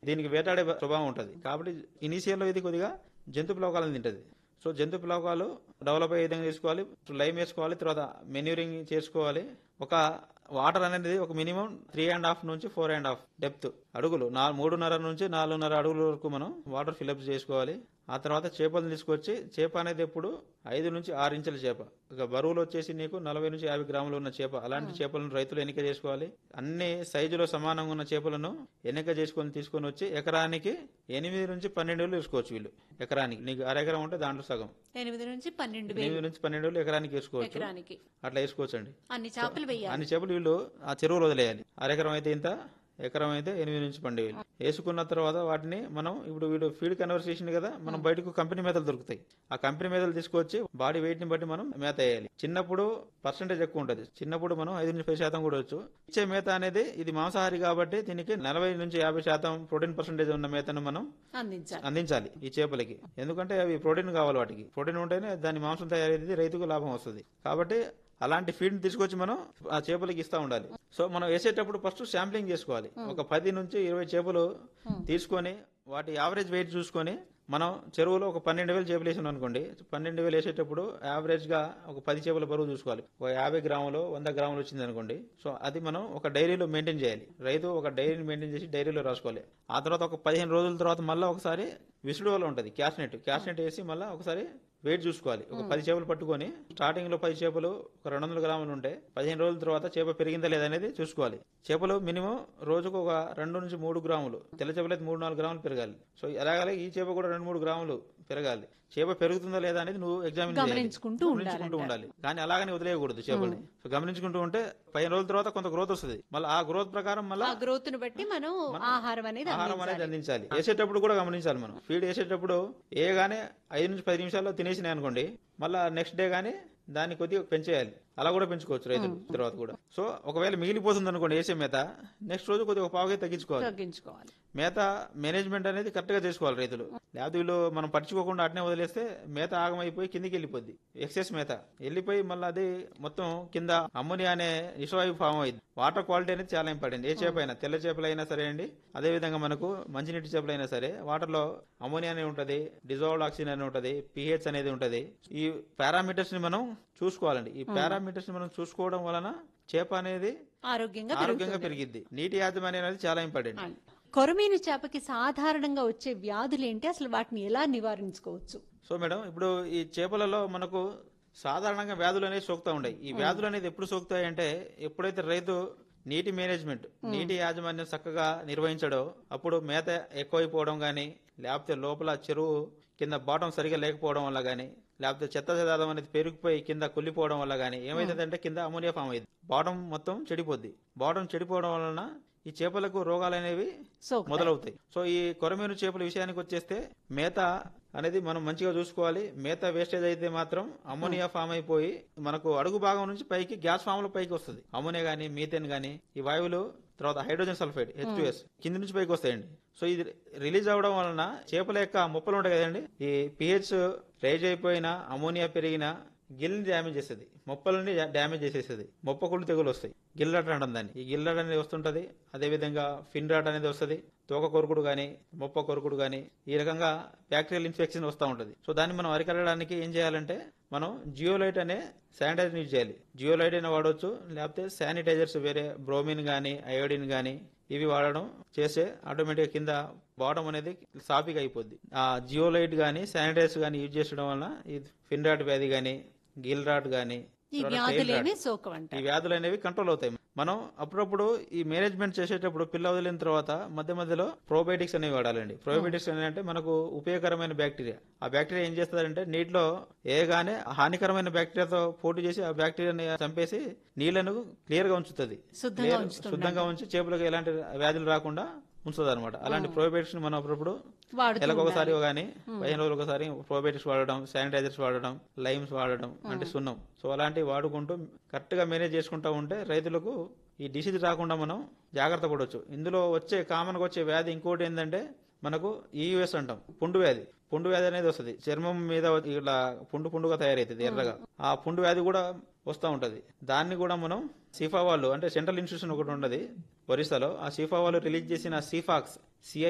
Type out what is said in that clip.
దీనికి వేటాడే స్వభావం ఉంటుంది కాబట్టి ఇనీషియల్లో ఇది కొద్దిగా జంతు ప్లవకాలను తింటది సో జంతు ప్లవకాలు డెవలప్ అయ్యే విధంగా చేసుకోవాలి లైమ్ వేసుకోవాలి తర్వాత మెన్యూరింగ్ చేసుకోవాలి ఒక వాటర్ అనేది ఒక మినిమం త్రీ అండ్ హాఫ్ నుంచి ఫోర్ అండ్ హాఫ్ డెప్త్ అడుగులు నా మూడున్నర నుంచి నాలుగున్నర అడుగుల వరకు మనం వాటర్ ఫిల్అప్ చేసుకోవాలి ఆ తర్వాత చేపలను తీసుకొచ్చి చేప అనేది ఎప్పుడు ఐదు నుంచి ఆరు ఇంచుల చేప ఇక బరువులు వచ్చేసి నీకు నలభై నుంచి యాభై గ్రాములు ఉన్న చేప అలాంటి చేపలను రైతులు ఎన్నిక చేసుకోవాలి అన్ని సైజులో సమానంగా ఉన్న చేపలను ఎన్నిక చేసుకొని తీసుకొని వచ్చి ఎకరానికి ఎనిమిది నుంచి పన్నెండు వేలు వేసుకోవచ్చు వీళ్ళు ఎకరానికి నీకు అరెకరం ఉంటే దాంట్లో సగం ఎనిమిది నుంచి పన్నెండు వేలు ఎనిమిది నుంచి పన్నెండు వేలు ఎకరానికి వేసుకోవచ్చు ఎకరానికి అట్లా వేసుకోవచ్చు అండి అన్ని చేపలు వేయాలి అన్ని చేపలు వీళ్ళు ఆ చెరువులో వదిలేయాలి అరెకరం అయితే ఇంత ఎకరం అయితే ఎనిమిది నుంచి పన్నెండు వేలు వేసుకున్న తర్వాత వాటిని మనం ఇప్పుడు వీడు ఫీడ్ కన్వర్సేషన్ కదా మనం బయటకు కంపెనీ మేతలు దొరుకుతాయి ఆ కంపెనీ మేతలు తీసుకొచ్చి బాడీ వెయిట్ ని బట్టి మనం మేత వేయాలి చిన్నప్పుడు పర్సెంటేజ్ ఎక్కువ ఉంటుంది చిన్నప్పుడు మనం ఐదు నుంచి పది శాతం కూడా వచ్చు ఇచ్చే మేత అనేది ఇది మాంసాహారి కాబట్టి దీనికి నలభై నుంచి యాభై శాతం ప్రోటీన్ పర్సెంటేజ్ ఉన్న మేతను మనం అందించాలి అందించాలి ఈ చేపలకి ఎందుకంటే అవి ప్రోటీన్ కావాలి వాటికి ప్రోటీన్ ఉంటేనే దాని మాంసం తయారయ్యేది రైతుకు లాభం వస్తుంది కాబట్టి అలాంటి ఫీడ్ తీసుకొచ్చి మనం ఆ చేపలకి ఇస్తా ఉండాలి సో మనం వేసేటప్పుడు ఫస్ట్ శాంప్లింగ్ చేసుకోవాలి ఒక పది నుంచి ఇరవై చేపలు తీసుకొని వాటి యావరేజ్ వెయిట్ చూసుకొని మనం చెరువులో ఒక పన్నెండు వేలు చేపలు వేసాం అనుకోండి పన్నెండు వేలు వేసేటప్పుడు యావరేజ్ గా ఒక పది చేపల బరువు చూసుకోవాలి ఒక యాభై గ్రాములు వంద గ్రాములు వచ్చింది అనుకోండి సో అది మనం ఒక డైరీలో మెయింటైన్ చేయాలి రైతు ఒక డైరీని మెయింటైన్ చేసి డైరీలో రాసుకోవాలి ఆ తర్వాత ఒక పదిహేను రోజుల తర్వాత మళ్ళీ ఒకసారి విసుడు వల్ల ఉంటుంది క్యాష్ నెట్ క్యాష్ నెట్ వేసి మళ్ళీ ఒకసారి వెయిట్ చూసుకోవాలి ఒక పది చేపలు పట్టుకొని స్టార్టింగ్ లో పది చేపలు ఒక రెండు వందల గ్రాములు ఉంటే పదిహేను రోజుల తర్వాత చేప పెరిగిందా లేదా అనేది చూసుకోవాలి చేపలు మినిమం రోజుకు ఒక రెండు నుంచి మూడు గ్రాములు తెల్ల చేపలు అయితే మూడు నాలుగు గ్రాములు పెరగాలి సో ఎలాగలే ఈ చేప కూడా రెండు మూడు గ్రాములు పెరగాలి చేప పెరుగుతుందా లేదా అనేది నువ్వు ఎగ్జామిన్ గమనించుకుంటూ గమనించుకుంటూ ఉండాలి కానీ అలాగనే వదిలేయకూడదు చేపల్ని సో గమనించుకుంటూ ఉంటే పదిహేను రోజుల తర్వాత కొంత గ్రోత్ వస్తుంది మళ్ళీ ఆ గ్రోత్ ప్రకారం మళ్ళీ ఆ గ్రోత్ ను బట్టి మనం ఆహారం అనేది ఆహారం అనేది అందించాలి వేసేటప్పుడు కూడా గమనించాలి మనం ఫీడ్ వేసేటప్పుడు ఏగానే ఐదు నుంచి పది నిమిషాల్లో తినేసినాయి అనుకోండి మళ్ళా నెక్స్ట్ డే గానీ దాన్ని కొద్దిగా పెంచేయాలి అలా కూడా పెంచుకోవచ్చు రైతులు తర్వాత కూడా సో ఒకవేళ మిగిలిపోతుంది అనుకోండి వేసే మేత నెక్స్ట్ రోజు కొద్దిగా ఒక పావుగా తగ్గించుకోవాలి తగ్గించుకోవాలి మేత మేనేజ్మెంట్ అనేది కరెక్ట్ గా చేసుకోవాలి రైతులు లేకపోతే వీళ్ళు మనం పట్టించుకోకుండా అట్నే వదిలేస్తే మేత ఆగమైపోయి కిందికి వెళ్ళిపోద్ది ఎక్సెస్ మేత వెళ్ళిపోయి మళ్ళీ అది మొత్తం కింద అమ్మోనియా అనే విషవాయు ఫామ్ అయింది వాటర్ క్వాలిటీ అనేది చాలా ఇంపార్టెంట్ ఏ చేప అయినా తెల్ల చేపలు అయినా సరే అండి అదే విధంగా మనకు మంచినీటి చేపలు అయినా సరే వాటర్ లో అమోనియా అనేది ఉంటది డిజాల్వ్డ్ ఆక్సిజన్ అనేది ఉంటది పిహెచ్ అనేది ఉంటది ఈ పారామీటర్స్ ని మనం చూసుకోవాలండి ఈ పారామీటర్స్ ని మనం చూసుకోవడం వలన చేప అనేది ఆరోగ్యంగా ఆరోగ్యంగా పెరిగిద్ది నీటి యాజమాన్యం అనేది చాలా ఇంపార్టెంట్ కొరమీను చేపకి సాధారణంగా వచ్చే వ్యాధులు ఏంటి అసలు వాటిని ఎలా నివారించుకోవచ్చు సో మేడం ఇప్పుడు ఈ చేపలలో మనకు సాధారణంగా వ్యాధులు అనేవి సోకుతా ఉన్నాయి ఈ వ్యాధులు అనేది ఎప్పుడు సోకుతాయి అంటే ఎప్పుడైతే రైతు నీటి మేనేజ్మెంట్ నీటి యాజమాన్యం చక్కగా నిర్వహించడో అప్పుడు మేత ఎక్కువైపోవడం గానీ లేకపోతే లోపల చెరువు కింద బాటం సరిగా లేకపోవడం వల్ల గానీ లేకపోతే చెత్త చెదారం అనేది పెరిగిపోయి కింద కుళ్ళిపోవడం వల్ల గానీ ఏమైతుందంటే కింద అమోనియా ఫామ్ అయింది బాటం మొత్తం చెడిపోద్ది బాటం చెడిపోవడం వలన ఈ చేపలకు రోగాలు అనేవి సోకుతాయి. మొదలవుతాయి సో ఈ కొరమీను చేపల విషయానికి వచ్చేస్తే మేత అనేది మనం మంచిగా చూసుకోవాలి మేత వేస్టేజ్ అయితే మాత్రం అమోనియా ఫామ్ అయిపోయి మనకు అడుగు భాగం నుంచి పైకి గ్యాస్ ఫామ్ లో పైకి వస్తుంది అమోనియా గానీ మీథేన్ గానీ ఈ వాయువులు తర్వాత హైడ్రోజన్ సల్ఫైడ్ హెచ్ కింది నుంచి పైకి వస్తాయండి సో ఇది రిలీజ్ అవడం వలన చేపల యొక్క మొప్పలు ఉంటాయి కదండి ఈ పిహెచ్ రైజ్ అయిపోయిన అమోనియా పెరిగిన గిల్ని డ్యామేజ్ చేస్తుంది మొప్పలని డ్యామేజ్ చేసేస్తుంది మొప్పకుళ్ళు తెగులు వస్తాయి గిల్లట అంటాం దాన్ని ఈ గిల్లట అనేది వస్తుంటది అదే విధంగా ఫిన్ రాట్ అనేది వస్తుంది తోక కొరుకుడు గాని మొప్ప కొరుకుడు గాని ఈ రకంగా బ్యాక్టీరియల్ ఇన్ఫెక్షన్ వస్తూ ఉంటది సో దాన్ని మనం అరికట్టడానికి ఏం చేయాలంటే మనం జియోలైట్ అనే శానిటైజర్ యూజ్ చేయాలి జియోలైట్ అయినా వాడవచ్చు లేకపోతే శానిటైజర్స్ వేరే బ్రోమిన్ గానీ అయోడిన్ గానీ ఇవి వాడడం చేస్తే ఆటోమేటిక్ కింద బాటం అనేది సాఫీగా అయిపోద్ది ఆ జియోలైట్ గానీ శానిటైజర్స్ గానీ యూజ్ చేయడం వలన ఈ ఫిన్ రాట్ వ్యాధి గానీ గిల్ రాట్ గానీ ఈ తర్వాత tail వ్యాధులేమి rot. సోకవంట ఈ వ్యాధులు అనేవి కంట్రోల్ అవుతాయి మనం అప్పుడప్పుడు ఈ మేనేజ్మెంట్ చేసేటప్పుడు పిల్ల వదిలిన తర్వాత మధ్య మధ్యలో ప్రోబయోటిక్స్ అనేవి వాడాలండి ప్రోబయోటిక్స్ అనేవి అంటే మనకు ఉపయోగకరమైన బ్యాక్టీరియా ఆ బ్యాక్టీరియా ఏం చేస్తుందంటే నీటిలో ఏగానే హానికరమైన బ్యాక్టీరియాతో పోటీ చేసి ఆ బ్యాక్టీరియాని చంపేసి నీళ్లను క్లియర్ గా ఉంచుతుంది శుద్ధంగా Clear- ఉంచుతుంది శుద్ధంగా ఉంచి చేపలకు ఎలాంటి వ్యాధులు రాకుండా ఉంచుతుంది అనమాట అలాంటి ప్రోబయోటిక్స్ ని మనం అప్పుడప్పుడు వాడుతూ నెలకు ఒకసారి కానీ పదిహేను రోజులు ఒకసారి ప్రోబయోటిక్స్ వాడడం శానిటైజర్స్ వాడడం లైమ్స్ వాడడం అంటే సున్నం సో అలాంటివి వాడుకుంటూ కరెక్ట్ గా మేనేజ్ చేసుకుంటా ఉంటే రైతులకు ఈ డిసీజ్ రాకుండా మనం జాగ్రత్త పడవచ్చు ఇందులో వచ్చే కామన్ గా వచ్చే వ్యాధి ఇంకోటి ఏంటంటే మనకు ఈయుఎస్ అంటాం పుండు వ్యాధి పుండు వ్యాధి అనేది వస్తుంది చర్మం మీద ఇట్లా పుండు పుండుగా తయారైతుంది ఎర్రగా ఆ పుండు వ్యాధి కూడా వస్తూ ఉంటది దాన్ని కూడా మనం సిఫా వాళ్ళు అంటే సెంట్రల్ ఇన్స్టిట్యూషన్ ఒకటి ఉన్నది ఒరిస్సాలో ఆ సిఫా వాళ్ళు రిలీజ్ చేసిన సిఫాక్స్ సిఐ